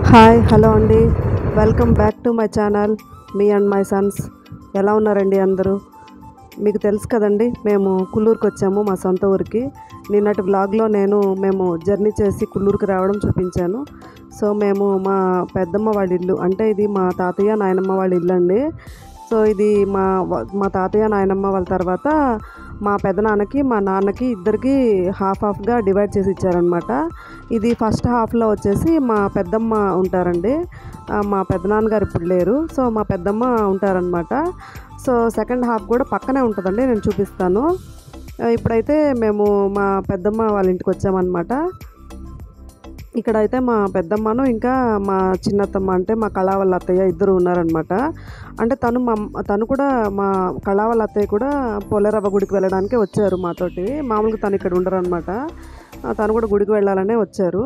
hi hello అండి welcome back to my channel మీ and my sons ఎలా ఉన్నారండి అందరూ మీకు తెలుసు కదండి మేము కుల్లూరుకి వచ్చాము మా సొంత ఊరికి నిన్నటి బ్లాగ్లో నేను మేము జర్నీ చేసి కుల్లూరుకి రావడం చూపించాను సో మేము మా పెద్దమ్మ వాళ్ళ ఇల్లు అంటే ఇది మా తాతయ్య నాయనమ్మ వాళ్ళ ఇల్లు అండి సో ఇది మా వ- మా తాతయ్య నాయనమ్మ వాళ్ళ తర్వాత మా పెదనాన్నకి మా నాన్నకి ఇద్దరికి హాఫ్ హాఫ్గా డివైడ్ చేసి ఇచ్చారనమాట ఇది ఫస్ట్ హాఫ్లో వచ్చేసి మా పెద్దమ్మ ఉంటారండి ఆ, మా పెద్దనాన్నగారు ఇప్పుడు లేరు సో మా పెద్దమ్మ ఉంటారనమాట సో సెకండ్ హాఫ్ కూడా పక్కనే ఉంటుందండి నేను చూపిస్తాను ఆ, ఇప్పుడైతే మేము మా పెద్దమ్మ వాళ్ళ ఇంటికి వచ్చామన్నమాట ఇక్కడైతే మా పెద్దమ్మను ఇంకా మా చిన్నత్తమ్మ అంటే మా కళా వాళ్ళ అత్తయ్య ఇద్దరు ఉన్నారనమాట అంటే తను మా తను కూడా మా కళా వాళ్ళ అత్తయ్య కూడా పోలేరవ్వ గుడికి వెళ్ళడానికి వచ్చారు మాతోటి మామూలుగా తను ఇక్కడ ఉండరు అనమాట తను కూడా గుడికి వెళ్ళాలనే వచ్చారు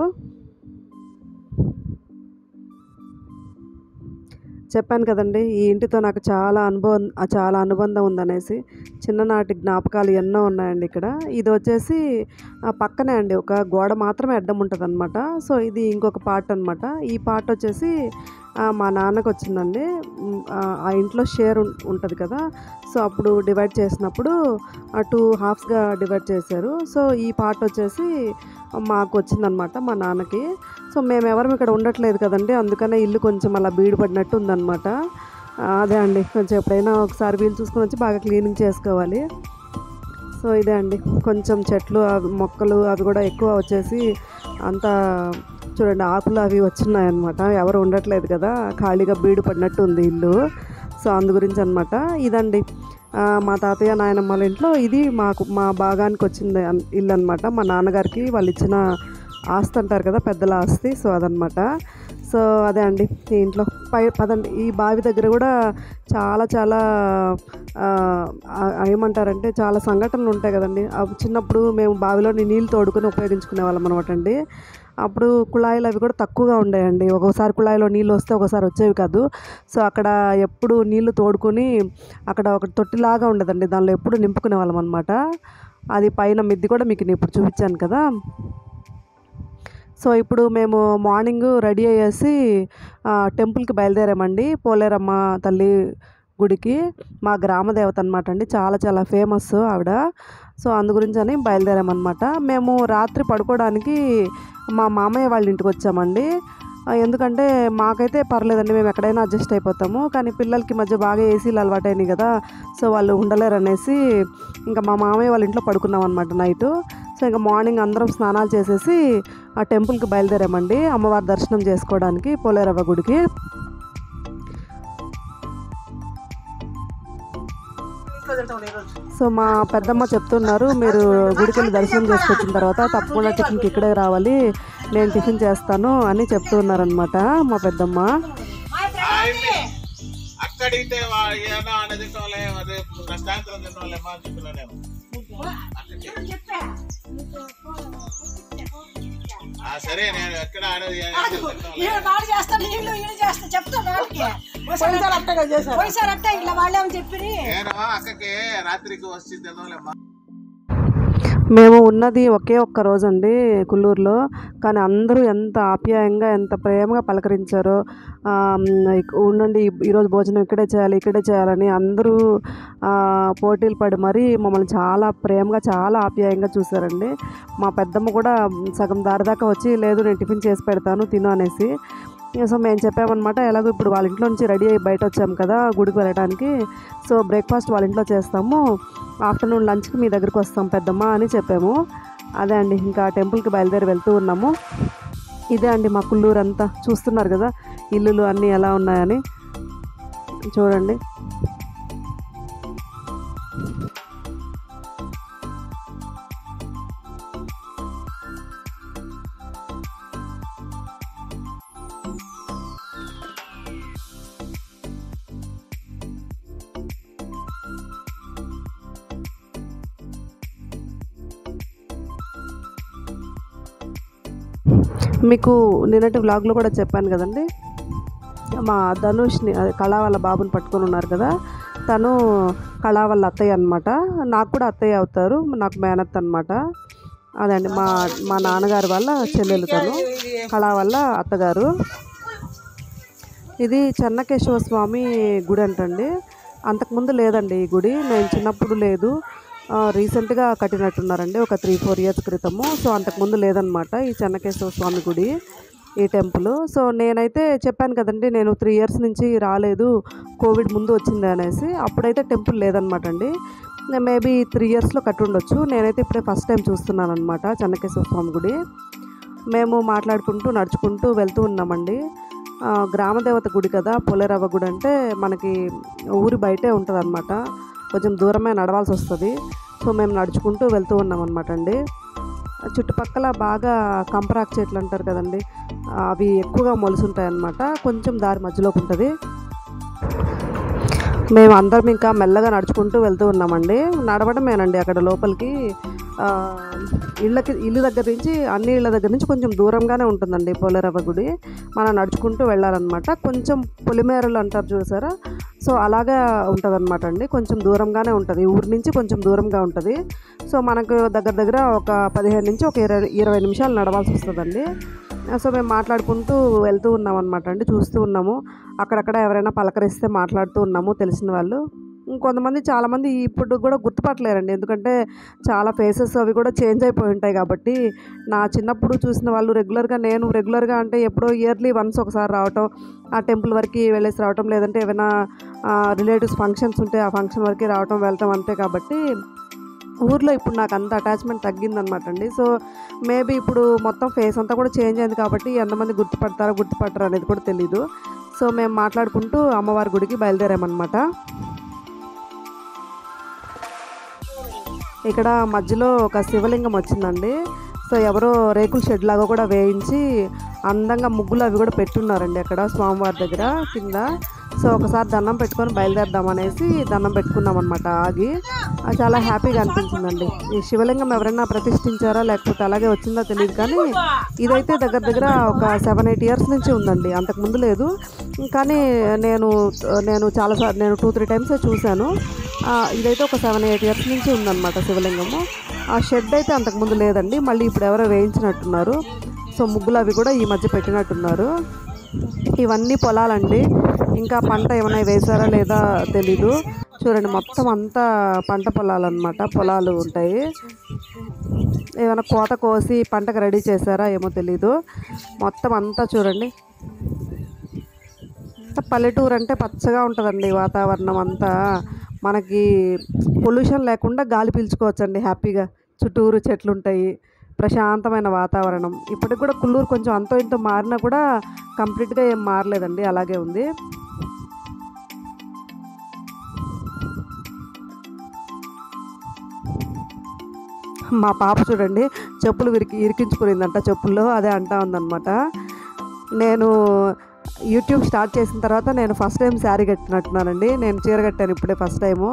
చెప్పాను కదండి ఈ ఇంటితో నాకు చాలా అనుభవం ఆ చాలా అనుబంధం ఉందనేసి చిన్ననాటి జ్ఞాపకాలు ఎన్నో ఉన్నాయండి ఇక్కడ ఇది వచ్చేసి ఆ పక్కనే అండి ఒక గోడ మాత్రమే అడ్డం ఉంటుంది అనమాట సో ఇది ఇంకొక పార్ట్ అనమాట ఈ పార్ట్ వచ్చేసి ఆ, మా నాన్నకు వచ్చిందండి ఉమ్, ఆ ఆ ఇంట్లో షేర్ ఉంటుంది కదా సో అప్పుడు డివైడ్ చేసినప్పుడు ఆ టూ హాఫ్స్గా డివైడ్ చేశారు సో ఈ పార్ట్ వచ్చేసి మాకు వచ్చిందనమాట మా నాన్నకి సో మేము ఎవరం ఇక్కడ ఉండట్లేదు కదండి అందుకనే ఇల్లు కొంచెం అలా బీడు పడినట్టు ఉందన్నమాట ఆ, అదే అండి కొంచెం ఎప్పుడైనా ఒకసారి వీలు చూసుకొని వచ్చి బాగా క్లీనింగ్ చేసుకోవాలి సో ఇదే అండి కొంచెం చెట్లు అవి మొక్కలు అవి కూడా ఎక్కువ వచ్చేసి అంతా చూడండి ఆకులు అవి వచ్చినాయి అనమాట ఎవరు ఉండట్లేదు కదా ఖాళీగా బీడు పడినట్టు ఉంది ఇల్లు సో అందు గురించి అనమాట ఇదండి ఆ, మా తాతయ్య నాయనమ్మ వాళ్ళ ఇంట్లో ఇది మాకు మా భాగానికి వచ్చింది అన్- ఇల్లు అనమాట మా నాన్నగారికి వాళ్ళు ఇచ్చిన ఆస్తి అంటారు కదా పెద్దల ఆస్తి సో అదనమాట సో అదే అండి ఈ ఇంట్లో పై పదండి ఈ బావి దగ్గర కూడా చాలా చాలా ఆ, ఆ- ఏమంటారంటే చాలా సంఘటనలు ఉంటాయి కదండి అవి చిన్నప్పుడు మేము బావిలోని నీళ్ళు తోడుకొని ఉపయోగించుకునే వాళ్ళం అనమాట అండి అప్పుడు కుళాయిలు అవి కూడా తక్కువగా ఉండేయండి ఒక్కోసారి కుళాయిలో నీళ్ళు వస్తే ఒకసారి వచ్చేవి కాదు సో అక్కడ ఎప్పుడు నీళ్లు తోడుకొని అక్కడ ఒక తొట్టిలాగా ఉండదండి దానిలో ఎప్పుడు నింపుకునే వాళ్ళం అనమాట అది పైన మిద్ది కూడా మీకు నేను ఇప్పుడు చూపించాను కదా సో ఇప్పుడు మేము మార్నింగ్ రెడీ అయ్యేసి ఆ, టెంపుల్కి బయలుదేరామండి పోలేరమ్మ తల్లి గుడికి మా గ్రామ దేవత అనమాట అండి చాలా చాలా ఫేమస్ ఆవిడ సో అందు గురించి అని బయలుదేరామన్నమాట మేము రాత్రి పడుకోవడానికి మా మామయ్య వాళ్ళ ఇంటికి వచ్చామండి ఆ, ఎందుకంటే మాకైతే పర్లేదండి మేము ఎక్కడైనా అడ్జస్ట్ అయిపోతాము కానీ పిల్లలకి మధ్య బాగా ఏసీలు అలవాటైనాయి కదా సో వాళ్ళు ఉండలేరు అనేసి ఇంకా మా మామయ్య వాళ్ళ ఇంట్లో పడుకున్నాం అనమాట నైట్ సో ఇంకా మార్నింగ్ అందరం స్నానాలు చేసేసి ఆ టెంపుల్కి బయలుదేరామండి అమ్మవారి దర్శనం చేసుకోవడానికి పోలేరవ్వ గుడికి సో మా పెద్దమ్మ చెప్తున్నారు మీరు గుడికి వెళ్ళి దర్శనం చేసుకొచ్చిన తర్వాత తప్పకుండా టిఫిన్కి ఇక్కడే రావాలి నేను టిఫిన్ చేస్తాను అని చెప్తున్నారనమాట మా పెద్దమ్మ ఆయన్ని అక్కడితే వా- ఏదో అనేది తినోలే అదే సాయంత్రం తినోలే మా చెప్పిన నేను ఆ సరే నేను ఎక్కడ అనేది ఈయన బాగా చేస్తాను వీళ్ళు వీళ్ళు చేస్తా చెప్తా వాళ్ళకి పోయినసారి అట్టగా చేశారు పోయినసారి అట్ట ఇలా వాళ్ళేమని చెప్పి నేను అక్కకి రాత్రికి వచ్చి తినోలే మా మేము ఉన్నది ఒకే ఒక్క రోజు అండి కుల్లూరులో కానీ అందరూ ఎంత ఆప్యాయంగా ఎంత ప్రేమగా పలకరించారో ఆ, మ్, ఇక్- ఉండండి ఈ- ఈరోజు భోజనం ఇక్కడే చేయాలి ఇక్కడే చేయాలని అందరూ ఆ, పోటీలు పడి మరీ మమ్మల్ని చాలా ప్రేమగా చాలా ఆప్యాయంగా చూశారండి మా పెద్దమ్మ కూడా సగం దారి దాకా వచ్చి లేదు నేను టిఫిన్ చేసి పెడతాను తిను అనేసి ఇక సో మేము చెప్పామన్నమాట ఎలాగో ఇప్పుడు వాళ్ళ ఇంట్లో నుంచి రెడీ అయ్యి బయట వచ్చాము కదా గుడికి వెళ్ళడానికి సో బ్రేక్ఫాస్ట్ వాళ్ళ ఇంట్లో చేస్తాము ఆఫ్టర్నూన్ లంచ్కి మీ దగ్గరికి వస్తాం పెద్దమ్మ అని చెప్పాము అదే అండి ఇంకా టెంపుల్కి బయలుదేరి వెళ్తూ ఉన్నాము ఇదే అండి మా కుల్లూరు అంతా చూస్తున్నారు కదా ఇల్లులు అన్నీ ఎలా ఉన్నాయని చూడండి మీకు నిన్నటి వ్లాగ్లో కూడా చెప్పాను కదండి మా ధనుష్ని అదే కళా వాళ్ళ బాబుని పట్టుకొని ఉన్నారు కదా తను కళా వాళ్ళ అత్తయ్య అనమాట నాకు కూడా అత్తయ్య అవుతారు నాకు మేనత్ అనమాట అదండి మా మా నాన్నగారు వాళ్ళ చెల్లెలు తను కళా వాళ్ళ అత్తగారు ఇది చెన్నకేశవ స్వామి గుడి అంటండి అంతకుముందు లేదండి ఈ గుడి నేను చిన్నప్పుడు లేదు ఆ, రీసెంట్గా కట్టినట్టున్నారండి ఒక త్రీ ఫోర్ ఇయర్స్ క్రితము సో అంతకుముందు లేదనమాట ఈ చెన్నకేశవ స్వామి గుడి ఈ టెంపుల్ సో నేనైతే చెప్పాను కదండి నేను త్రీ ఇయర్స్ నుంచి రాలేదు కోవిడ్ ముందు వచ్చింది అనేసి అప్పుడైతే టెంపుల్ లేదనమాట అండి మేబీ త్రీ ఇయర్స్లో కట్టి ఉండొచ్చు నేనైతే ఇప్పుడే ఫస్ట్ టైం చూస్తున్నాను అనమాట చెన్నకేశవ స్వామి గుడి మేము మాట్లాడుకుంటూ నడుచుకుంటూ వెళ్తూ ఉన్నామండి ఆ, గ్రామదేవత గుడి కదా పోలేరవ్వ గుడి అంటే మనకి ఊరి బయటే ఉంటుంది అనమాట కొంచెం దూరమే నడవాల్సి వస్తుంది సో మేము నడుచుకుంటూ వెళ్తూ ఉన్నాం అనమాట అండి చుట్టుపక్కల బాగా కంపరాకు చెట్లు అంటారు కదండి అవి ఎక్కువగా మొలుసుంటాయి అన్నమాట కొంచెం దారి మధ్యలోకి ఉంటుంది మేము అందరం ఇంకా మెల్లగా నడుచుకుంటూ వెళ్తూ ఉన్నామండి నడవడమేనండి అక్కడ లోపలికి ఆ, ఇళ్ళకి ఇల్లు దగ్గర నుంచి అన్ని ఇళ్ళ దగ్గర నుంచి కొంచెం దూరంగానే ఉంటుందండి పోలేరవ్వ గుడి మనం నడుచుకుంటూ వెళ్ళాలన్నమాట కొంచెం పొలిమేరలు అంటారు చూసారా సో అలాగా ఉంటుంది అనమాట అండి కొంచెం దూరంగానే ఉంటుంది ఊరి నుంచి కొంచెం దూరంగా ఉంటుంది సో మనకు దగ్గర దగ్గర ఒక పదిహేను నుంచి ఒక ఇరవై ఇరవై నిమిషాలు నడవాల్సి వస్తుందండి సో మేము మాట్లాడుకుంటూ వెళ్తూ ఉన్నాం అనమాట అండి చూస్తూ ఉన్నాము అక్కడక్కడ ఎవరైనా పలకరిస్తే మాట్లాడుతూ ఉన్నాము తెలిసిన వాళ్ళు ఇంకొంతమంది చాలామంది ఇప్పుడు కూడా గుర్తుపట్టలేరండి ఎందుకంటే చాలా ఫేసెస్ అవి కూడా చేంజ్ అయిపోయి ఉంటాయి కాబట్టి నా చిన్నప్పుడు చూసిన వాళ్ళు రెగ్యులర్గా నేను రెగ్యులర్గా అంటే ఎప్పుడో ఇయర్లీ వన్స్ ఒకసారి రావటం ఆ టెంపుల్ వరకు వెళ్ళేసి రావటం లేదంటే ఏమైనా రిలేటివ్స్ ఫంక్షన్స్ ఉంటే ఆ ఫంక్షన్ వరకు రావటం వెళ్తాం అంతే కాబట్టి ఊర్లో ఇప్పుడు నాకు అంత అటాచ్మెంట్ తగ్గిందనమాట అండి సో మేబీ ఇప్పుడు మొత్తం ఫేస్ అంతా కూడా చేంజ్ అయింది కాబట్టి ఎంతమంది గుర్తుపడతారో గుర్తుపడతారో అనేది కూడా తెలీదు సో మేము మాట్లాడుకుంటూ అమ్మవారి గుడికి బయలుదేరామన్నమాట ఇక్కడ మధ్యలో ఒక శివలింగం వచ్చిందండి సో ఎవరో రేకుల షెడ్ లాగా కూడా వేయించి అందంగా ముగ్గులు అవి కూడా పెట్టున్నారండి అక్కడ స్వామివారి దగ్గర కింద సో ఒకసారి దండం పెట్టుకొని బయలుదేరదాం అనేసి దండం పెట్టుకున్నాం అనమాట ఆగి అది చాలా హ్యాపీగా అనిపించిందండి ఈ శివలింగం ఎవరైనా ప్రతిష్ఠించారా లేకపోతే అలాగే వచ్చిందో తెలియదు కానీ ఇదైతే దగ్గర దగ్గర ఒక సెవెన్ ఎయిట్ ఇయర్స్ నుంచి ఉందండి అంతకుముందు లేదు కానీ నేను నేను చాలా నేను టూ త్రీ టైమ్స్ చూశాను ఆ, ఇదైతే ఒక సెవెన్ ఎయిట్ ఇయర్స్ నుంచి ఉందన్నమాట శివలింగము ఆ షెడ్ అయితే అంతకుముందు లేదండి మళ్ళీ ఇప్పుడు ఎవరో వేయించినట్టున్నారు సో ముగ్గులు అవి కూడా ఈ మధ్య పెట్టినట్టున్నారు ఇవన్నీ పొలాలండి ఇంకా పంట ఏమైనా వేసారా లేదా తెలీదు చూడండి మొత్తం అంతా పంట పొలాలన్నమాట పొలాలు ఉంటాయి ఏమైనా కోత కోసి పంటకు రెడీ చేశారా ఏమో తెలీదు మొత్తం అంతా చూడండి పల్లెటూరు అంటే పచ్చగా ఉంటుందండి వాతావరణం అంతా మనకి పొల్యూషన్ లేకుండా గాలి పీల్చుకోవచ్చండి హ్యాపీగా చుట్టూరు చెట్లు ఉంటాయి ప్రశాంతమైన వాతావరణం ఇప్పటికి కూడా కుల్లూరు కొంచెం అంతో ఇంతో మారినా కూడా కంప్లీట్గా ఏం మారలేదండి అలాగే ఉంది మా పాప చూడండి చెప్పులు విరికి ఇరికించుకునిందంట చెప్పుల్లో అదే అంటా ఉందన్నమాట నేను యూట్యూబ్ స్టార్ట్ చేసిన తర్వాత నేను ఫస్ట్ టైం శారీ కట్టినట్టున్నానండి నేను చీర కట్టాను ఇప్పుడే ఫస్ట్ టైము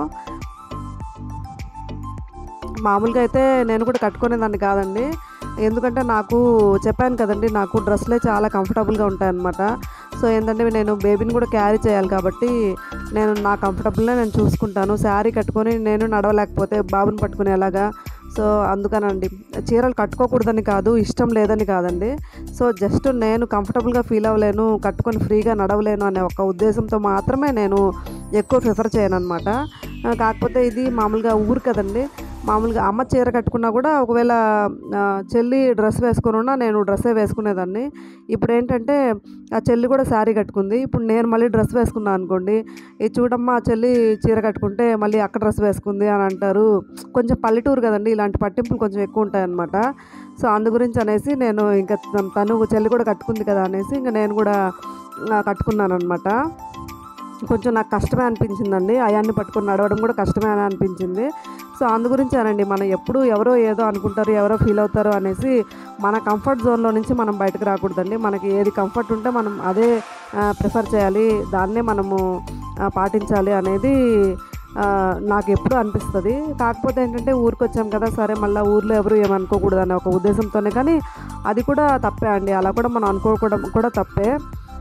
మామూలుగా అయితే నేను కూడా కట్టుకునేదాన్ని కాదండి ఎందుకంటే నాకు చెప్పాను కదండి నాకు డ్రెస్లే చాలా కంఫర్టబుల్గా ఉంటాయన్నమాట సో ఏంటంటే నేను బేబీని కూడా క్యారీ చేయాలి కాబట్టి నేను నా కంఫర్టబుల్నే నేను చూసుకుంటాను శారీ కట్టుకొని నేను నడవలేకపోతే బాబుని పట్టుకునేలాగా సో అందుకనండి చీరలు కట్టుకోకూడదని కాదు ఇష్టం లేదని కాదండి సో జస్ట్ నేను కంఫర్టబుల్గా ఫీల్ అవ్వలేను కట్టుకొని ఫ్రీగా నడవలేను అనే ఒక ఉద్దేశంతో మాత్రమే నేను ఎక్కువ ప్రిఫర్ చేయను అనమాట కాకపోతే ఇది మామూలుగా ఊరు కదండి మామూలుగా అమ్మ చీర కట్టుకున్నా కూడా ఒకవేళ ఆ, చెల్లి డ్రెస్ వేసుకుని ఉన్నా నేను డ్రెస్సే వేసుకునేదాన్ని ఇప్పుడు ఏంటంటే ఆ చెల్లి కూడా శారీ కట్టుకుంది ఇప్పుడు నేను మళ్ళీ డ్రెస్ వేసుకున్నాను అనుకోండి ఇది చూడమ్మా ఆ చెల్లి చీర కట్టుకుంటే మళ్ళీ అక్క డ్రెస్ వేసుకుంది అని అంటారు కొంచెం పల్లెటూరు కదండి ఇలాంటి పట్టింపులు కొంచెం ఎక్కువ ఉంటాయన్నమాట సో అందు గురించి అనేసి నేను ఇంకా తను- తను చెల్లి కూడా కట్టుకుంది కదా అనేసి ఇంకా నేను కూడా ఆ, కట్టుకున్నాను అనమాట కొంచెం నాకు కష్టమే అనిపించిందండి అయాన్ని పట్టుకొని నడవడం కూడా కష్టమే అని అనిపించింది సో అందు గురించేనండి మనం ఎప్పుడు ఎవరో ఏదో అనుకుంటారు ఎవరో ఫీల్ అవుతారు అనేసి మన కంఫర్ట్ జోన్లో నుంచి మనం బయటకు రాకూడదండి మనకి ఏది కంఫర్ట్ ఉంటే మనం అదే ప్రిఫర్ చేయాలి దాన్నే మనము ఆ, పాటించాలి అనేది ఆ, నాకు ఎప్పుడు అనిపిస్తుంది కాకపోతే ఏంటంటే ఊరికి వచ్చాం కదా సరే మళ్ళీ ఊర్లో ఎవరు ఏమనుకోకూడదు అనే ఒక ఉద్దేశంతోనే కానీ అది కూడా తప్పే అండి అలా కూడా మనం అనుకోకూడదు కూడా తప్పే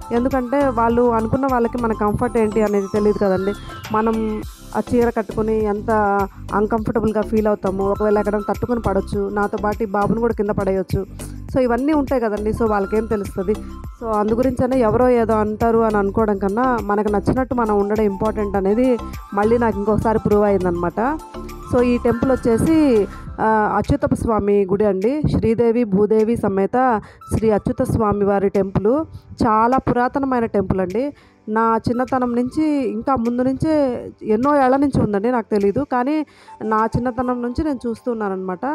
ఎందుకంటే వాళ్ళు అనుకున్న వాళ్ళకి మన కంఫర్ట్ ఏంటి అనేది తెలియదు కదండి మనం ఆ చీర కట్టుకొని ఎంత అన్కంఫర్టబుల్గా ఫీల్ అవుతాము ఒకవేళ ఎక్కడ తట్టుకొని పడవచ్చు నాతో పాటు ఈ బాబుని కూడా కింద పడేయచ్చు సో ఇవన్నీ ఉంటాయి కదండి సో వాళ్ళకేం తెలుస్తుంది సో అందు గురించనే ఎవరో ఏదో అంటారు అని అనుకోవడం కన్నా మనకు నచ్చినట్టు మనం ఉండడం ఇంపార్టెంట్ అనేది మళ్ళీ నాకు ఇంకొకసారి ప్రూవ్ అయిందనమాట సో ఈ టెంపుల్ వచ్చేసి ఆ, అచ్యుత స్వామి గుడి అండి శ్రీదేవి భూదేవి సమేత శ్రీ అచ్యుత స్వామి వారి టెంపుల్ చాలా పురాతనమైన టెంపుల్ అండి నా చిన్నతనం నుంచి ఇంకా ముందు నుంచే ఎన్నో ఏళ్ల నుంచి ఉందండి నాకు తెలియదు కానీ నా చిన్నతనం నుంచి నేను చూస్తున్నానమాట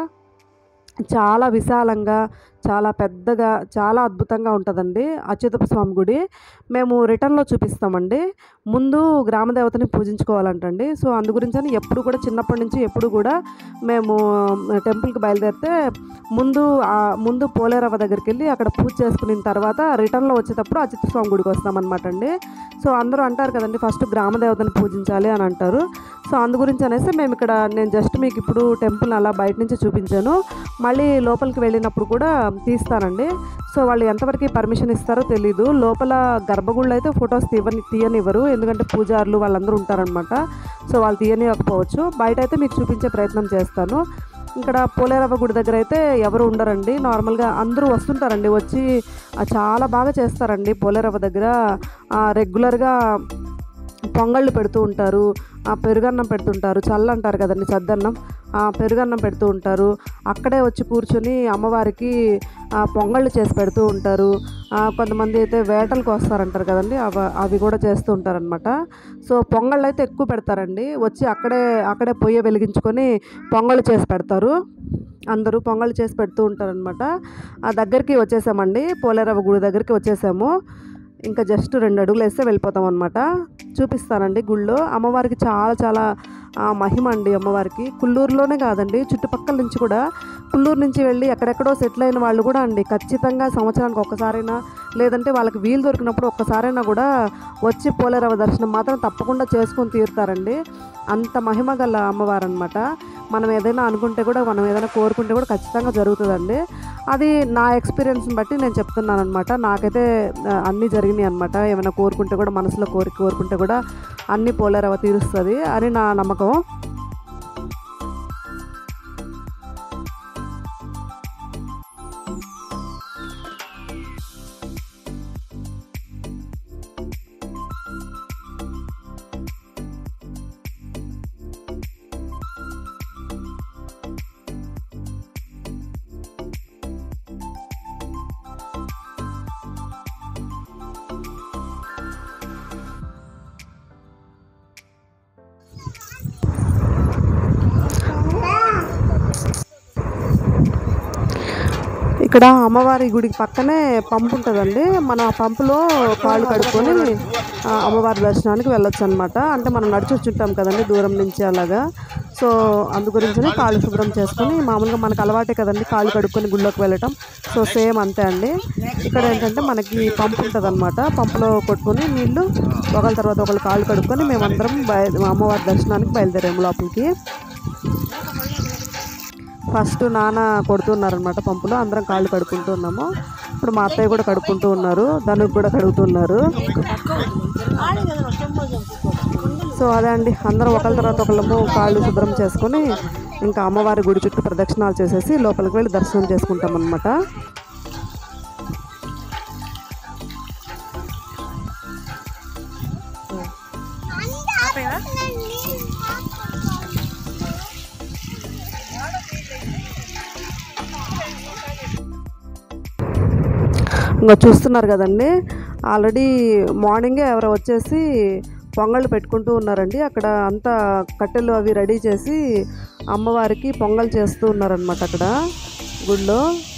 చాలా విశాలంగా చాలా పెద్దగా చాలా అద్భుతంగా ఉంటుందండి అచ్యుతప్ప స్వామి గుడి మేము రిటర్న్లో చూపిస్తామండి ముందు గ్రామదేవతని పూజించుకోవాలంటండి సో అందు గురించని ఎప్పుడు కూడా చిన్నప్పటి నుంచి ఎప్పుడు కూడా మేము టెంపుల్కి బయలుదేరితే ముందు ఆ ముందు పోలేరవ్వ దగ్గరికి వెళ్ళి అక్కడ పూజ చేసుకున్న తర్వాత రిటర్న్లో వచ్చేటప్పుడు అచ్యుత స్వామి గుడికి వస్తామన్నమాట అండి సో అందరూ అంటారు కదండి ఫస్ట్ గ్రామదేవతని పూజించాలి అని అంటారు సో అందు గురించి అనేసి మేము ఇక్కడ నేను జస్ట్ మీకు ఇప్పుడు టెంపుల్ అలా బయట నుంచి చూపించాను మళ్ళీ లోపలికి వెళ్ళినప్పుడు కూడా తీస్తానండి సో వాళ్ళు ఎంతవరకు పర్మిషన్ ఇస్తారో తెలీదు లోపల గర్భగుళ్ళు అయితే ఫొటోస్ తీయని తీయనివ్వరు ఎందుకంటే పూజారులు వాళ్ళందరూ ఉంటారనమాట సో వాళ్ళు తీయనివ్వకపోవచ్చు బయట అయితే మీకు చూపించే ప్రయత్నం చేస్తాను ఇక్కడ పోలేరవ్వ గుడి దగ్గర అయితే ఎవరు ఉండరండి నార్మల్గా అందరూ వస్తుంటారండి వచ్చి ఆ, చాలా బాగా చేస్తారండి పోలేరవ్వ దగ్గర ఆ, రెగ్యులర్గా పొంగళ్ళు పెడుతూ ఉంటారు ఆ పెరుగన్నం పెడుతుంటారు చల్ల అంటారు కదండి చద్దన్నం ఆ పెరుగన్నం పెడుతూ ఉంటారు అక్కడే వచ్చి కూర్చొని అమ్మవారికి ఆ, పొంగళ్ళు చేసి పెడుతూ ఉంటారు ఆ, కొంతమంది అయితే వేటలకు వస్తారంటారు కదండి అవ అవి కూడా చేస్తూ ఉంటారనమాట సో పొంగళ్ళు అయితే ఎక్కువ పెడతారండి వచ్చి అక్కడే అక్కడే పొయ్యి వెలిగించుకొని పొంగళ్ళు చేసి పెడతారు అందరూ పొంగళ్ళు చేసి పెడుతూ ఉంటారనమాట ఆ దగ్గరికి వచ్చేసామండి పోలేరవ్వ గుడి దగ్గరికి వచ్చేసాము ఇంకా జస్ట్ రెండు అడుగులు వేస్తే వెళ్ళిపోతాం అనమాట చూపిస్తానండి గుళ్ళో అమ్మవారికి చాలా చాలా ఆ, మహిమ అండి అమ్మవారికి కుల్లూరులోనే కాదండి చుట్టుపక్కల నుంచి కూడా కుల్లూరు నుంచి వెళ్ళి ఎక్కడెక్కడో సెటిల్ అయిన వాళ్ళు కూడా అండి ఖచ్చితంగా సంవత్సరానికి ఒక్కసారైనా లేదంటే వాళ్ళకి వీలు దొరికినప్పుడు ఒక్కసారైనా కూడా వచ్చి పోలేరవ్వ దర్శనం మాత్రం తప్పకుండా చేసుకొని తీరుతారండి అంత మహిమ గల అమ్మవారు అనమాట మనం ఏదైనా అనుకుంటే కూడా మనం ఏదైనా కోరుకుంటే కూడా ఖచ్చితంగా జరుగుతుందండి అది నా ఎక్స్పీరియన్స్ని బట్టి నేను చెప్తున్నాను అనమాట నాకైతే ఆ, అన్నీ జరిగినాయి అనమాట ఏమైనా కోరుకుంటే కూడా మనసులో కోరిక కోరుకుంటే కూడా అన్నీ పోలేరవ తీరుస్తుంది అని నా నమ్మకం ఇక్కడ అమ్మవారి గుడికి పక్కనే పంపు ఉంటుందండి మనం ఆ పంపులో కాళ్ళు కడుక్కొని ఆ, అమ్మవారి దర్శనానికి వెళ్ళొచ్చు అనమాట అంటే మనం నడిచి వచ్చుంటాం కదండి దూరం నుంచి అలాగా సో అందు గురించి కాళ్ళు శుభ్రం చేసుకొని మామూలుగా మనకు అలవాటే కదండి కాళ్ళు కడుక్కొని గుళ్ళోకి వెళ్ళటం సో సేమ్ అంతే అండి ఇక్కడ ఏంటంటే మనకి పంపు ఉంటుంది అనమాట పంపులో కొట్టుకొని నీళ్లు ఒకళ్ళ తర్వాత ఒకళ్ళు కాళ్ళు కడుక్కొని మేమందరం బయ అమ్మవారి దర్శనానికి బయలుదేరాము లోపలికి ఫస్ట్ నాన్న కొడుతున్నారనమాట పంపులో అందరం కాళ్ళు కడుక్కుంటూ ఉన్నాము ఇప్పుడు మా అత్తయ్య కూడా కడుక్కుంటూ ఉన్నారు ధనుకు కూడా కడుగుతున్నారు సో అదే అండి అందరం ఒకళ్ళ తర్వాత ఒకళ్ళము కాళ్ళు శుభ్రం చేసుకొని ఇంకా అమ్మవారి గుడి చుట్టూ ప్రదక్షిణాలు చేసేసి లోపలికి వెళ్ళి దర్శనం చేసుకుంటాం అనమాట ఇంకా చూస్తున్నారు కదండి ఆల్రెడీ మార్నింగే ఎవరో వచ్చేసి పొంగళ్ళు పెట్టుకుంటూ ఉన్నారండి అక్కడ అంతా కట్టెలు అవి రెడీ చేసి అమ్మవారికి పొంగల్ చేస్తూ ఉన్నారనమాట అక్కడ గుడిలో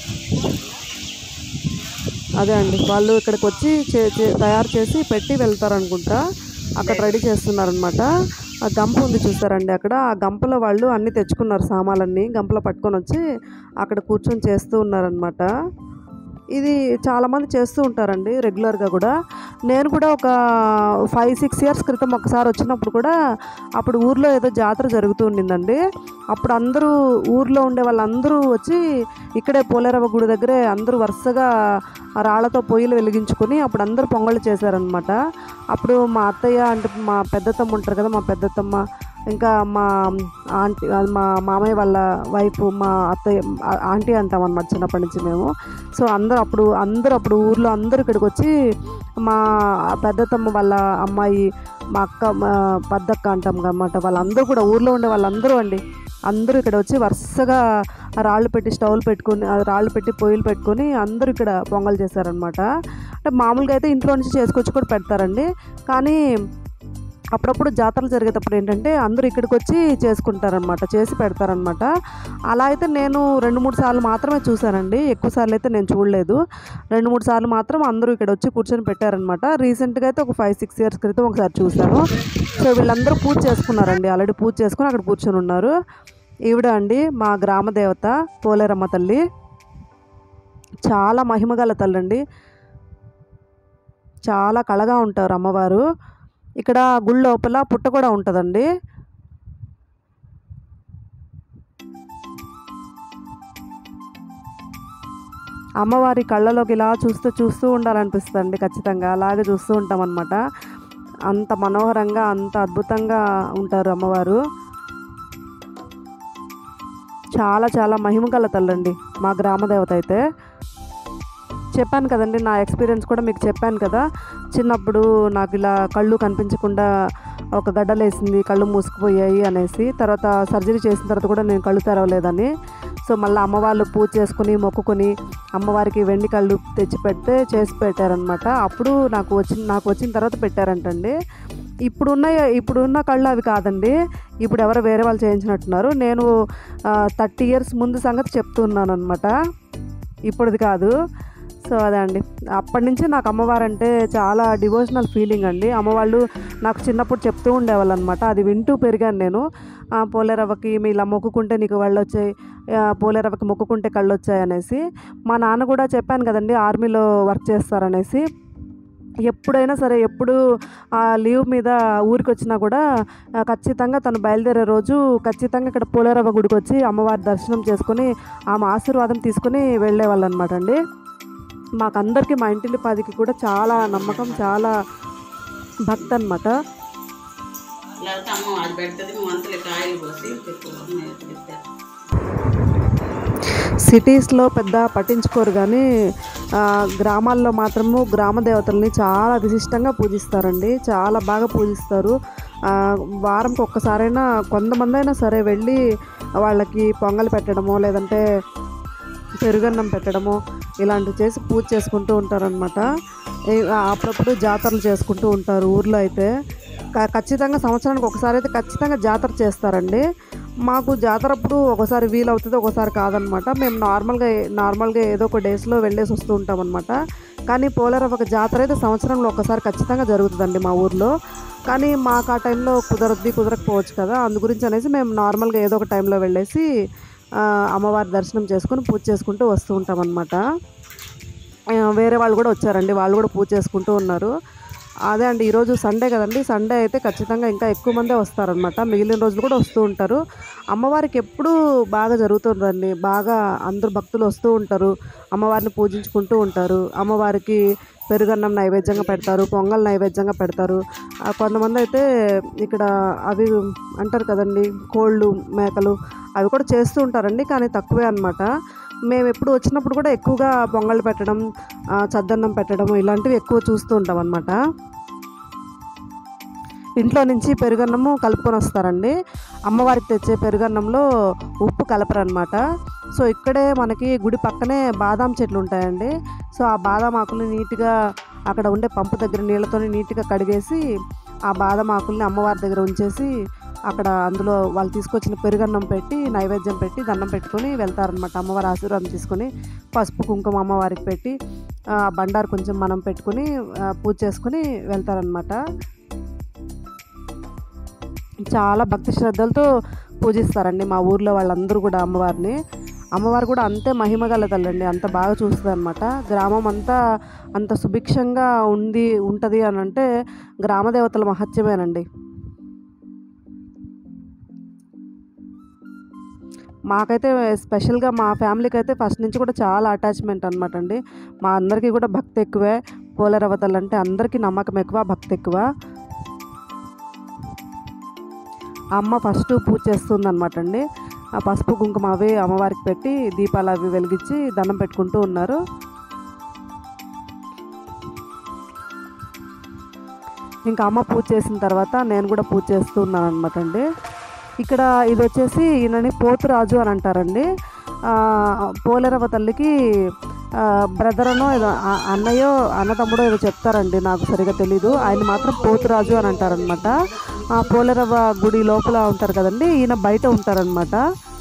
అదే అండి వాళ్ళు ఇక్కడికి వచ్చి చే- చే- తయారు చేసి పెట్టి వెళ్తారనుకుంటా అక్కడ రెడీ చేస్తున్నారనమాట ఆ గంప ఉంది చూసారండి అక్కడ ఆ గంపలో వాళ్ళు అన్నీ తెచ్చుకున్నారు సామాన్లన్నీ గంపలో పట్టుకొని వచ్చి అక్కడ కూర్చొని చేస్తూ ఉన్నారనమాట ఇది చాలామంది చేస్తూ ఉంటారండి రెగ్యులర్గా కూడా నేను కూడా ఒక ఫైవ్ సిక్స్ ఇయర్స్ క్రితం ఒకసారి వచ్చినప్పుడు కూడా అప్పుడు ఊర్లో ఏదో జాతర జరుగుతూ ఉండిందండి అప్పుడు అందరూ ఊర్లో ఉండే వాళ్ళందరూ వచ్చి ఇక్కడే పోలేరవ్వ గుడి దగ్గరే అందరూ వరుసగా ఆ రాళ్లతో పొయ్యిలు వెలిగించుకొని అప్పుడు అందరూ పొంగళ్ళు చేశారనమాట అప్పుడు మా అత్తయ్య అంటే మా పెద్దతమ్మ ఉంటారు కదా మా పెద్దతమ్మ ఇంకా మా ఆంటీ అది మా మామయ్య వాళ్ళ వైఫ్ మా అత్తయ్య ఆ- ఆంటీ అంటాం అనమాట చిన్నప్పటి నుంచి మేము సో అందరూ అప్పుడు అందరూ అప్పుడు ఊర్లో అందరూ ఇక్కడికి వచ్చి మా పెద్దతమ్మ వాళ్ళ అమ్మాయి మా అక్క మా పెద్దక్క అంటాం అన్నమాట వాళ్ళందరూ కూడా ఊర్లో ఉండే వాళ్ళందరూ అండి అందరూ ఇక్కడ వచ్చి వరుసగా ఆ రాళ్ళు పెట్టి స్టవ్లు పెట్టుకొని ఆ రాళ్ళు పెట్టి పొయ్యిలు పెట్టుకొని అందరూ ఇక్కడ పొంగల్ చేశారనమాట అంటే మామూలుగా అయితే ఇంట్లో నుంచి చేసుకొచ్చి కూడా పెడతారండి కానీ అప్పుడప్పుడు జాతరలు జరిగేటప్పుడు ఏంటంటే అందరూ ఇక్కడికి వచ్చి చేసుకుంటారనమాట చేసి పెడతారనమాట అలా అయితే నేను రెండు మూడు సార్లు మాత్రమే చూశానండి ఎక్కువ సార్లు అయితే నేను చూడలేదు రెండు మూడు సార్లు మాత్రం అందరూ ఇక్కడ వచ్చి కూర్చొని పెట్టారనమాట రీసెంట్గా అయితే ఒక ఫైవ్ సిక్స్ ఇయర్స్ క్రితం ఒకసారి చూశాను సో వీళ్ళందరూ పూజ చేసుకున్నారండి ఆల్రెడీ పూజ చేసుకుని అక్కడ కూర్చొని ఉన్నారు ఈవిడ అండి మా గ్రామ దేవత పోలేరమ్మ తల్లి చాలా మహిమగల తల్లి అండి చాలా కళగా ఉంటారు అమ్మవారు ఇక్కడ గుడి లోపల పుట్ట కూడా ఉంటుందండి అమ్మవారి కళ్ళలోకి ఇలా చూస్తూ చూస్తూ ఉండాలనిపిస్తుంది ఖచ్చితంగా అలాగే చూస్తూ ఉంటాం అనమాట అంత మనోహరంగా అంత అద్భుతంగా ఉంటారు అమ్మవారు చాలా చాలా మహిమగల తల్లండి మా గ్రామ దేవత అయితే చెప్పాను కదండి నా ఎక్స్పీరియన్స్ కూడా మీకు చెప్పాను కదా చిన్నప్పుడు నాకు ఇలా కళ్ళు కనిపించకుండా ఒక గడ్డలేసింది కళ్ళు మూసుకుపోయాయి అనేసి తర్వాత సర్జరీ చేసిన తర్వాత కూడా నేను కళ్ళు తెరవలేదని సో మళ్ళీ అమ్మవాళ్ళు పూజ చేసుకుని మొక్కుకొని అమ్మవారికి వెండి కళ్ళు తెచ్చి పెడితే చేసి పెట్టారనమాట అప్పుడు నాకు వచ్చిన నాకు వచ్చిన తర్వాత పెట్టారంటండి ఇప్పుడున్న ఇప్పుడున్న కళ్ళు అవి కాదండి ఇప్పుడు ఎవరో వేరే వాళ్ళు చేయించినట్టున్నారు నేను థర్టీ ఇయర్స్ ముందు సంగతి చెప్తున్నాను అనమాట ఇప్పుడుది కాదు సో అదే అండి అప్పటి నుంచి నాకు అమ్మవారు అంటే చాలా డివోషనల్ ఫీలింగ్ అండి అమ్మవాళ్ళు నాకు చిన్నప్పుడు చెప్తూ ఉండేవాళ్ళు అనమాట అది వింటూ పెరిగాను నేను ఆ, పోలేరవ్వకి మీ ఇలా మొక్కుకుంటే నీకు వాళ్ళు వచ్చాయి ఆ, పోలేరవ్వకి మొక్కుకుంటే కళ్ళు వచ్చాయి అనేసి మా నాన్న కూడా చెప్పాను కదండి ఆర్మీలో వర్క్ చేస్తారనేసి ఎప్పుడైనా సరే ఎప్పుడు ఆ లీవ్ మీద ఊరికి వచ్చినా కూడా ఆ, ఖచ్చితంగా తను బయలుదేరే రోజు ఖచ్చితంగా ఇక్కడ పోలేరవ్వ గుడికి వచ్చి అమ్మవారి దర్శనం చేసుకొని ఆమె ఆశీర్వాదం తీసుకుని వెళ్ళేవాళ్ళు అనమాట అండి మాకందరికీ మా ఇంటిల్లి పాదికి కూడా చాలా నమ్మకం చాలా భక్తి అనమాట లేకపోతే అమ్మ అది పెడుతుంది నువ్వు అంతలే కాయలు పోసి పెట్టు పెడతా సిటీస్లో పెద్ద పట్టించుకోరు కానీ ఆ, గ్రామాల్లో మాత్రము గ్రామ దేవతల్ని చాలా విశిష్టంగా పూజిస్తారండి చాలా బాగా పూజిస్తారు ఆ, వారంకి ఒక్కసారైనా కొంతమంది అయినా సరే వెళ్ళి వాళ్ళకి పొంగల్ పెట్టడమో లేదంటే పెరుగన్నం పెట్టడము ఇలాంటివి చేసి పూజ చేసుకుంటూ ఉంటారనమాట అప్పుడప్పుడు జాతరలు చేసుకుంటూ ఉంటారు ఊర్లో అయితే క- ఖచ్చితంగా సంవత్సరానికి ఒకసారి అయితే ఖచ్చితంగా జాతర చేస్తారండి మాకు జాతర అప్పుడు ఒకసారి వీలవుతుంది ఒకసారి కాదనమాట మేము నార్మల్గా నార్మల్గా ఏదో ఒక డేస్లో వెళ్ళేసి వస్తూ ఉంటాం అనమాట కానీ పోలేరవ్వ ఒక జాతర అయితే సంవత్సరంలో ఒకసారి ఖచ్చితంగా జరుగుతుందండి మా ఊర్లో కానీ మాకు ఆ టైంలో కుదరద్ది కుదరకపోవచ్చు కదా అందు గురించి అనేసి మేము నార్మల్గా ఏదో ఒక టైంలో వెళ్ళేసి ఆ, అమ్మవారి దర్శనం చేసుకుని పూజ చేసుకుంటూ వస్తూ ఉంటాం అనమాట వేరే వాళ్ళు కూడా వచ్చారండి వాళ్ళు కూడా పూజ చేసుకుంటూ ఉన్నారు అదే అండి ఈరోజు సండే కదండి సండే అయితే ఖచ్చితంగా ఇంకా ఎక్కువ మందే వస్తారనమాట మిగిలిన రోజులు కూడా వస్తూ ఉంటారు అమ్మవారికి ఎప్పుడూ బాగా జరుగుతుందండి బాగా అందరు భక్తులు వస్తూ ఉంటారు అమ్మవారిని పూజించుకుంటూ ఉంటారు అమ్మవారికి పెరుగన్నం నైవేద్యంగా పెడతారు పొంగల్ నైవేద్యంగా పెడతారు ఆ, కొంతమంది అయితే ఇక్కడ అవి అంటారు కదండి కోళ్ళు మేకలు అవి కూడా చేస్తూ ఉంటారండి కానీ తక్కువే అనమాట మేము ఎప్పుడు వచ్చినప్పుడు కూడా ఎక్కువగా పొంగల్ పెట్టడం ఆ, చద్దన్నం పెట్టడం ఇలాంటివి ఎక్కువ చూస్తూ ఉంటాం అనమాట ఇంట్లో నుంచి పెరుగన్నము కలుపుకొని వస్తారండి అమ్మవారికి తెచ్చే పెరుగన్నంలో ఉప్పు కలపరనమాట సో ఇక్కడే మనకి గుడి పక్కనే బాదాం చెట్లు ఉంటాయండి సో ఆ బాదాం ఆకులు నీట్గా అక్కడ ఉండే పంపు దగ్గర నీళ్ళతో నీట్గా కడిగేసి ఆ బాదం ఆకుల్ని అమ్మవారి దగ్గర ఉంచేసి అక్కడ అందులో వాళ్ళు తీసుకొచ్చిన పెరుగన్నం పెట్టి నైవేద్యం పెట్టి దండం పెట్టుకొని వెళ్తారనమాట అమ్మవారి ఆశీర్వాదం తీసుకొని పసుపు కుంకుమ అమ్మవారికి పెట్టి ఆ, బండారు కొంచెం మనం పెట్టుకొని ఆ, పూజ చేసుకొని వెళ్తారనమాట చాలా భక్తి శ్రద్ధలతో పూజిస్తారండి మా ఊర్లో వాళ్ళందరూ కూడా అమ్మవారిని అమ్మవారు కూడా అంతే మహిమగల తల్లండి అంత బాగా చూస్తుంది అనమాట గ్రామం అంతా అంత సుభిక్షంగా ఉంది ఉంటుంది అని అంటే గ్రామ దేవతల మహత్యమేనండి మాకైతే స్పెషల్గా మా ఫ్యామిలీకి అయితే ఫస్ట్ నుంచి కూడా చాలా అటాచ్మెంట్ అనమాట అండి మా అందరికీ కూడా భక్తి ఎక్కువే పోలేరవ్వ తల్లి అంటే అందరికీ నమ్మకం ఎక్కువ భక్తి ఎక్కువ ఆ అమ్మ ఫస్ట్ పూజ చేస్తుంది అనమాట అండి ఆ పసుపు కుంకుమ అవి అమ్మవారికి పెట్టి దీపాలు అవి వెలిగించి దండం పెట్టుకుంటూ ఉన్నారు ఇంకా అమ్మ పూజ చేసిన తర్వాత నేను కూడా పూజ చేస్తూ ఉన్నాను అనమాట అండి ఇక్కడ ఇది వచ్చేసి ఈయనని పోతురాజు అని అంటారండి ఆ, పోలేరవ్వ తల్లికి బ్రదర్ అనో ఏదో ఆ- అన్నయ్యో అన్నతమ్ముడో ఏదో చెప్తారండి నాకు సరిగా తెలీదు ఆయన మాత్రం పోతురాజు అని అంటారనమాట ఆ పోలేరవ్వ గుడి లోపల ఉంటారు కదండి ఈయన బయట ఉంటారనమాట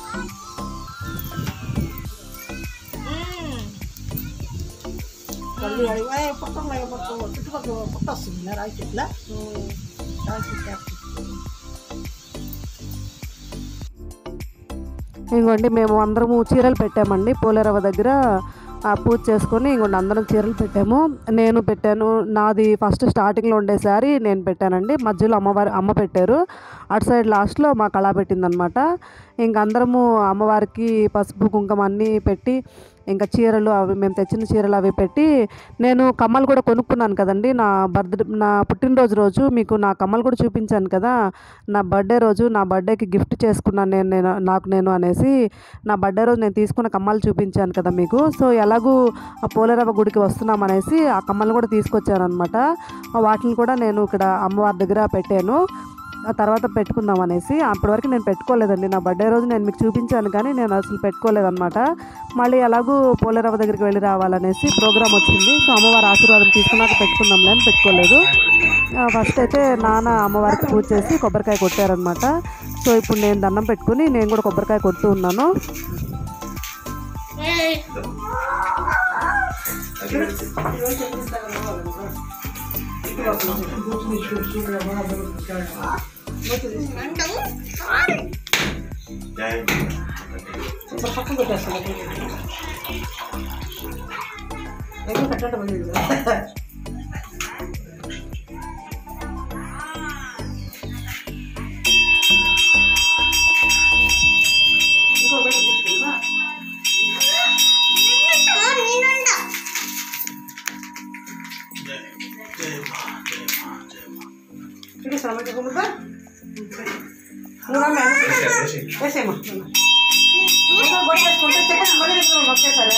మళ్ళీ అడిగి పుట్టం పుట్టం చుట్టుపక్కల పుట్ట వస్తుంది రాయి చెట్ల రాయి చెట్ల ఇంకోండి మేము అందరము చీరలు పెట్టామండి పోలేరవ్వ దగ్గర ఆ పూజ చేసుకొని ఇంకోండి అందరం చీరలు పెట్టాము నేను పెట్టాను నాది ఫస్ట్ స్టార్టింగ్లో ఉండే శారీ నేను పెట్టానండి మధ్యలో అమ్మవారి అమ్మ పెట్టారు అటు సైడ్ లాస్ట్లో మా కళ పెట్టిందనమాట ఇంక అందరము అమ్మవారికి పసుపు కుంకుమ అన్నీ పెట్టి ఇంకా చీరలు అవి మేము తెచ్చిన చీరలు అవి పెట్టి నేను కమ్మలు కూడా కొనుక్కున్నాను కదండి నా బర్త్డే నా పుట్టినరోజు రోజు మీకు నా కమ్మలు కూడా చూపించాను కదా నా బర్త్డే రోజు నా బర్త్డేకి గిఫ్ట్ చేసుకున్నాను నేను నేను నాకు నేను అనేసి నా బర్త్డే రోజు నేను తీసుకున్న కమ్మలు చూపించాను కదా మీకు సో ఎలాగూ ఆ పోలేరవ్వ గుడికి వస్తున్నాం అనేసి ఆ కమ్మలు కూడా తీసుకొచ్చాను అనమాట వాటిని కూడా నేను ఇక్కడ అమ్మవారి దగ్గర పెట్టాను ఆ తర్వాత పెట్టుకుందాం అనేసి అప్పటివరకు నేను పెట్టుకోలేదండి నా బర్త్డే రోజు నేను మీకు చూపించాను కానీ నేను అసలు పెట్టుకోలేదన్నమాట మళ్ళీ ఎలాగూ పోలేరవ్వ దగ్గరికి వెళ్ళి రావాలనేసి ప్రోగ్రామ్ వచ్చింది సో అమ్మవారి ఆశీర్వాదం తీసుకున్నాక పెట్టుకుందాంలే అని పెట్టుకోలేదు ఆ, ఫస్ట్ అయితే నాన్న అమ్మవారికి పూజ చేసి కొబ్బరికాయ కొట్టారనమాట సో ఇప్పుడు నేను దండం పెట్టుకుని నేను కూడా కొబ్బరికాయ కొడుతూ ఉన్నాను ఇప్పుడు పక్కన పెట్టేస్తాను ఎక్కడ కట్టడం లేదు కదా ఇంకో బయట తీసుకున్నా ఇది శ్రమకి కొమ్ముతా నువ్వు వేసేమ్మా ఇంకా బొడి వేసుకుంటే చెప్పండి బొడి వేసుకున్నాం ఒకేసారి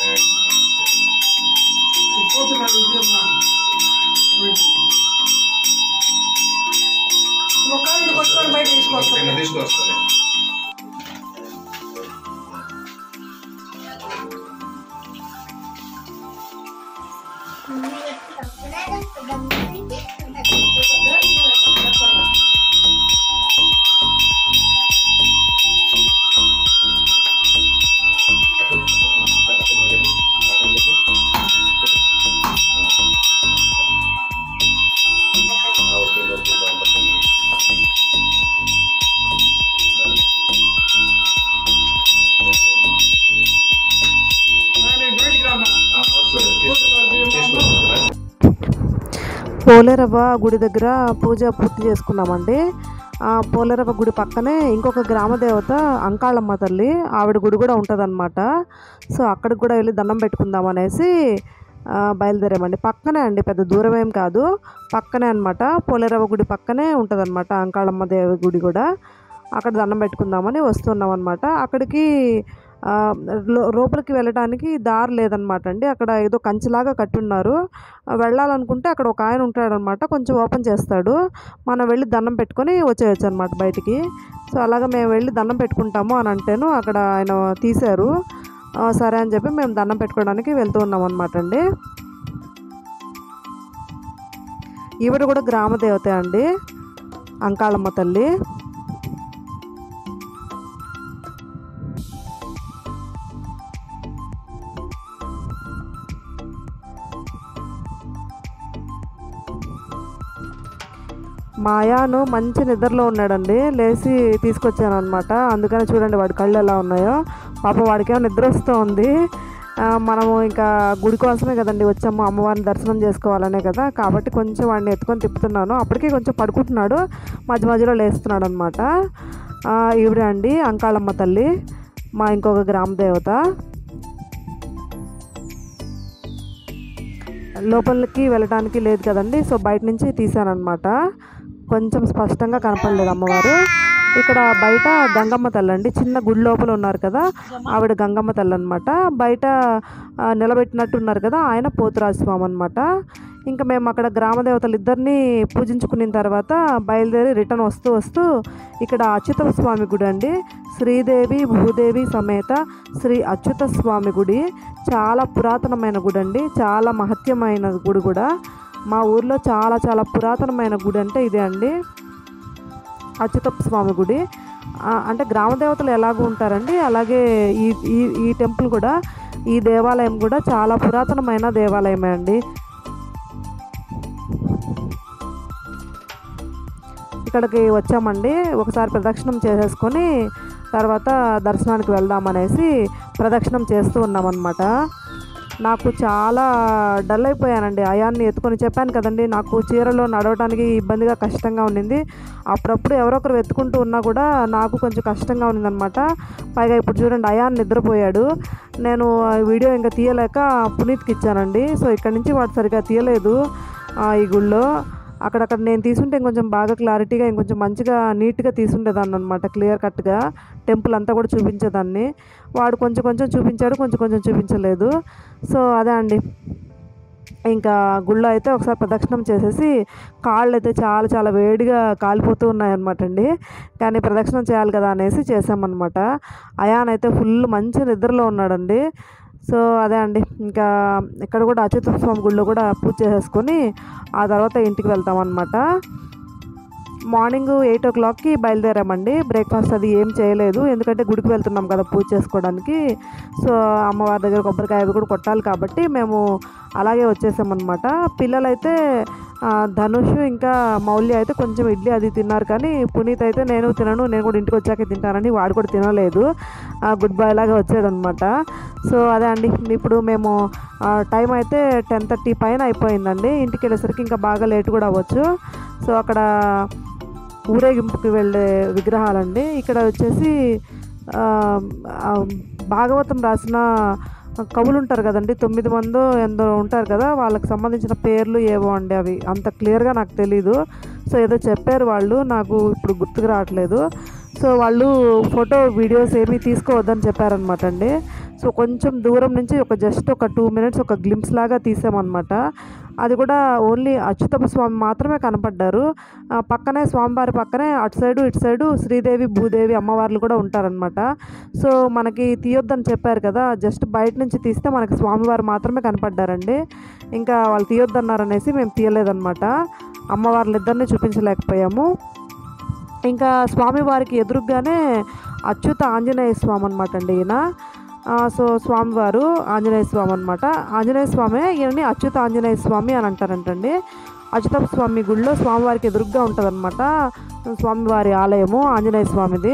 ముఖాలు కొట్టుకొని బయట తీసుకొస్తాను తీసుకొస్తాను ఓకే ఓకే పోలేరవ్వ గుడి దగ్గర పూజ పూర్తి చేసుకున్నామండి ఆ పోలేరవ్వ గుడి పక్కనే ఇంకొక గ్రామ దేవత అంకాళమ్మ తల్లి ఆవిడ గుడి కూడా ఉంటుందన్నమాట సో అక్కడికి కూడా వెళ్ళి దండం పెట్టుకుందాం అనేసి ఆ, బయలుదేరామండి పక్కనే అండి పెద్ద దూరం ఏం కాదు పక్కనే అనమాట పోలేరవ్వ గుడి పక్కనే ఉంటుందన్నమాట అంకాళమ్మ దేవి గుడి కూడా అక్కడ దండం పెట్టుకుందామని వస్తున్నాం అనమాట అక్కడికి ఆ, లో- లోపలికి వెళ్ళడానికి దారి లేదనమాట అండి అక్కడ ఏదో కంచిలాగా కట్టున్నారు ఆ, వెళ్ళాలనుకుంటే అక్కడ ఒక ఆయన ఉంటాడనమాట కొంచెం ఓపెన్ చేస్తాడు మనం వెళ్ళి దండం పెట్టుకొని వచ్చేయచ్చు అనమాట బయటికి సో అలాగా మేము వెళ్ళి దండం పెట్టుకుంటాము అని అంటేను అక్కడ ఆయన తీశారు ఆ, సరే అని చెప్పి మేము దండం పెట్టుకోవడానికి వెళ్తూ ఉన్నాం అనమాట అండి ఈవిడ కూడా గ్రామ దేవత అండి అంకాళమ్మ తల్లి మాయాను మంచి నిద్రలో ఉన్నాడండి లేచి తీసుకొచ్చాను అనమాట అందుకని చూడండి వాడి కళ్ళు ఎలా ఉన్నాయో పాప వాడికేమో నిద్ర వస్తూ ఉంది ఆ, మనము ఇంకా గుడి కోసమే కదండి వచ్చాము అమ్మవారిని దర్శనం చేసుకోవాలనే కదా కాబట్టి కొంచెం వాడిని ఎత్తుకొని తిప్పుతున్నాను అప్పటికే కొంచెం పడుకుంటున్నాడు మధ్య మధ్యలో లేస్తున్నాడు అనమాట ఈవిడ అండి అంకాళమ్మ తల్లి మా ఇంకొక గ్రామ దేవత లోపలికి వెళ్ళడానికి లేదు కదండి సో బయట నుంచి తీసానమాట కొంచెం స్పష్టంగా కనపడలేదు అమ్మవారు ఇక్కడ బయట గంగమ్మ తల్లి అండి చిన్న గుడి లోపల ఉన్నారు కదా ఆవిడ గంగమ్మ తల్లి అనమాట బయట ఆ, నిలబెట్టినట్టు ఉన్నారు కదా ఆయన పోతురాజు స్వామి అనమాట ఇంకా మేము అక్కడ గ్రామ దేవతలు ఇద్దరిని పూజించుకున్న తర్వాత బయలుదేరి రిటర్న్ వస్తూ వస్తూ ఇక్కడ అచ్యుత స్వామి గుడి అండి శ్రీదేవి భూదేవి సమేత శ్రీ అచ్యుత స్వామి గుడి చాలా పురాతనమైన గుడి అండి చాలా మహత్యమైన గుడి కూడా మా ఊర్లో చాలా చాలా పురాతనమైన గుడి అంటే ఇదే అండి అచ్యుతప్ప స్వామి గుడి ఆ, అంటే గ్రామ దేవతలు ఎలాగో ఉంటారండి అలాగే ఈ ఈ ఈ టెంపుల్ కూడా ఈ దేవాలయం కూడా చాలా పురాతనమైన దేవాలయమే అండి ఇక్కడికి వచ్చామండి ఒకసారి ప్రదక్షిణం చేసేసుకొని తర్వాత దర్శనానికి వెళ్దామనేసి ప్రదక్షిణం చేస్తూ ఉన్నామన్నమాట నాకు చాలా డల్ అయిపోయానండి అయాన్ని ఎత్తుకొని చెప్పాను కదండి నాకు చీరలో నడవడానికి ఇబ్బందిగా కష్టంగా ఉండింది అప్పుడప్పుడు ఎవరొకరు వెతుకుంటూ ఉన్నా కూడా నాకు కొంచెం కష్టంగా ఉండిందనమాట పైగా ఇప్పుడు చూడండి అయాన్ నిద్రపోయాడు నేను ఆ వీడియో ఇంకా తీయలేక పునీత్కి ఇచ్చానండి సో ఇక్కడ నుంచి వాడు సరిగా తీయలేదు ఆ, ఈ గుళ్ళో అక్కడక్కడ నేను తీసుంటే ఇంకొంచెం బాగా క్లారిటీగా ఇంకొంచెం మంచిగా నీట్గా తీసుండేదాన్ని అనమాట క్లియర్ కట్గా టెంపుల్ అంతా కూడా చూపించేదాన్ని వాడు కొంచెం కొంచెం చూపించాడు కొంచెం కొంచెం చూపించలేదు సో అదే అండి ఇంకా గుళ్ళో అయితే ఒకసారి ప్రదక్షిణం చేసేసి కాళ్ళు అయితే చాలా చాలా వేడిగా కాలిపోతూ ఉన్నాయన్నమాట అండి కానీ ప్రదక్షిణం చేయాలి కదా అనేసి చేసామన్నమాట అయాన్ అయితే ఫుల్ మంచి నిద్రలో ఉన్నాడండి సో అదే అండి ఇంకా ఇక్కడ కూడా అచ్యుత స్వామి గుళ్ళో కూడా పూజ చేసేసుకొని ఆ తర్వాత ఇంటికి వెళ్తామన్నమాట మార్నింగ్ ఎయిట్ ఓ క్లాక్కి బయలుదేరామండి బ్రేక్ఫాస్ట్ అది ఏం చేయలేదు ఎందుకంటే గుడికి వెళ్తున్నాం కదా పూజ చేసుకోవడానికి సో అమ్మవారి దగ్గర కొబ్బరికాయ అవి కూడా కొట్టాలి కాబట్టి మేము అలాగే వచ్చేసామన్నమాట పిల్లలైతే ఆ, ధనుష్ ఇంకా మౌల్య అయితే కొంచెం ఇడ్లీ అది తిన్నారు కానీ పునీత్ అయితే నేను తినను నేను కూడా ఇంటికి వచ్చాక తింటానని వాడు కూడా తినలేదు గుడ్ బాయ్ లాగా వచ్చాడనమాట సో అదే అండి ఇప్పుడు మేము ఆ, టైం అయితే టెన్ థర్టీ పైన అయిపోయిందండి ఇంటికి వెళ్ళేసరికి ఇంకా బాగా లేట్ కూడా అవ్వచ్చు సో అక్కడ ఊరేగింపుకి వెళ్ళే విగ్రహాలండి ఇక్కడ వచ్చేసి ఆ, ఆ, భాగవతం రాసిన కవులు ఉంటారు కదండి తొమ్మిది మందో ఎందరో ఉంటారు కదా వాళ్ళకి సంబంధించిన పేర్లు ఏవో అండి అవి అంత క్లియర్గా నాకు తెలీదు సో ఏదో చెప్పారు వాళ్ళు నాకు ఇప్పుడు గుర్తుకు రావట్లేదు సో వాళ్ళు ఫోటో వీడియోస్ ఏమీ తీసుకోవద్దని చెప్పారనమాట అండి సో కొంచెం దూరం నుంచి ఒక జస్ట్ ఒక టూ మినిట్స్ ఒక గ్లిమ్స్ లాగా తీసామన్నమాట అది కూడా ఓన్లీ అచ్యుతప్ప స్వామి మాత్రమే కనపడ్డారు ఆ, పక్కనే స్వామివారి పక్కనే అటు సైడు ఇటు సైడు శ్రీదేవి భూదేవి అమ్మవార్లు కూడా ఉంటారనమాట సో మనకి తీయొద్దని చెప్పారు కదా జస్ట్ బయట నుంచి తీస్తే మనకి స్వామివారు మాత్రమే కనపడ్డారండి ఇంకా వాళ్ళు తీయొద్దన్నారనేసి మేము తీయలేదన్నమాట అమ్మవార్లు ఇద్దరిని చూపించలేకపోయాము ఇంకా స్వామివారికి ఎదురుగానే అచ్యుత ఆంజనేయ స్వామి అనమాట అండి ఈయన ఆ, సో స్వామివారు ఆంజనేయ స్వామి అనమాట ఆంజనేయ స్వామి ఈయనని అచ్యుత ఆంజనేయ స్వామి అని అంటారంటండి అచ్యుత స్వామి గుడిలో స్వామివారికి ఎదురుగ్గా ఉంటుందన్నమాట స్వామివారి ఆలయము ఆంజనేయ స్వామిది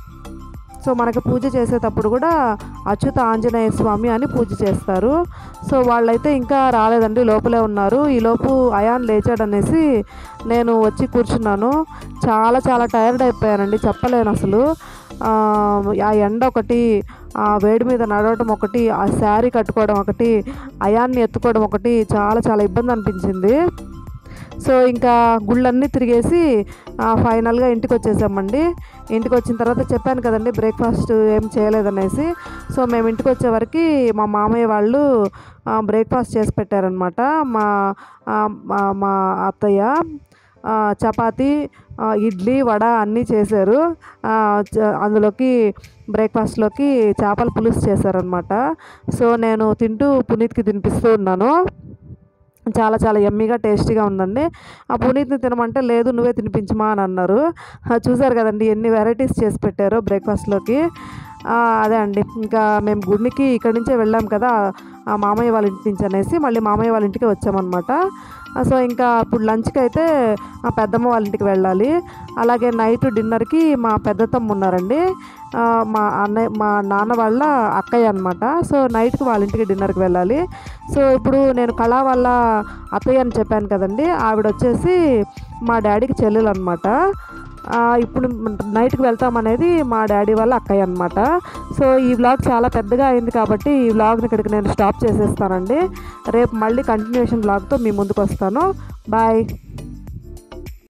సో మనకి పూజ చేసేటప్పుడు కూడా అచ్యుత ఆంజనేయ స్వామి అని పూజ చేస్తారు సో వాళ్ళైతే ఇంకా రాలేదండి లోపలే ఉన్నారు ఈలోపు అయాన్ లేచాడనేసి నేను వచ్చి కూర్చున్నాను చాలా చాలా టైర్డ్ అయిపోయానండి చెప్పలేను అసలు ఆ, ఆ ఎండ ఒకటి ఆ వేడి మీద నడవటం ఒకటి ఆ శారీ కట్టుకోవడం ఒకటి అయాన్ని ఎత్తుకోవడం ఒకటి చాలా చాలా ఇబ్బంది అనిపించింది సో ఇంకా గుళ్ళన్నీ తిరిగేసి ఆ, ఫైనల్గా ఇంటికి వచ్చేసామండి ఇంటికి వచ్చిన తర్వాత చెప్పాను కదండి బ్రేక్ఫాస్ట్ ఏం చేయలేదనేసి సో మేము ఇంటికి వచ్చేవరకు మా మామయ్య వాళ్ళు ఆ, బ్రేక్ఫాస్ట్ చేసి పెట్టారనమాట మా ఆ, మా- మా అత్తయ్య ఆ, చపాతీ ఆ, ఇడ్లీ వడ అన్నీ చేశారు ఆ, చ- అందులోకి బ్రేక్ఫాస్ట్లోకి చేపల పులుసు చేశారనమాట సో నేను తింటూ పునీత్కి తినిపిస్తూ ఉన్నాను చాలా చాలా ఎమ్మీగా టేస్టీగా ఉందండి ఆ పునీత్ని తినమంటే లేదు నువ్వే తినిపించమా అని అన్నారు ఆ, చూసారు కదండి ఎన్ని వెరైటీస్ చేసి పెట్టారో బ్రేక్ఫాస్ట్లోకి ఆ, అదే అండి ఇంకా మేము గుడికి ఇక్కడి నుంచే వెళ్ళాం కదా ఆ మామయ్య వాళ్ళ ఇంటి నుంచి అనేసి మళ్ళీ మామయ్య వాళ్ళ ఇంటికి వచ్చామన్నమాట ఆ, సో ఇంకా ఇప్పుడు లంచ్కి అయితే మా పెద్దమ్మ వాళ్ళ ఇంటికి వెళ్ళాలి అలాగే నైట్ డిన్నర్కి మా పెద్దతమ్మ ఉన్నారండి ఆ, మా అన్నయ్య మా నాన్న వాళ్ళ అక్కయ్య అనమాట సో నైట్కి వాళ్ళ ఇంటికి డిన్నర్కి వెళ్ళాలి సో ఇప్పుడు నేను కళా వాళ్ళ అత్తయ్య అని చెప్పాను కదండి ఆవిడ వచ్చేసి మా డాడీకి చెల్లెలు అనమాట ఆ, ఇప్పుడు నైట్కి వెళ్తాం అనేది మా డాడీ వాళ్ళ అక్కయ్య అనమాట సో ఈ వ్లాగ్ చాలా పెద్దగా అయింది కాబట్టి ఈ వ్లాగ్ని ఇక్కడికి నేను స్టాప్ చేసేస్తానండి రేపు మళ్ళీ కంటిన్యూషన్ వ్లాగ్తో మీ ముందుకు వస్తాను బాయ్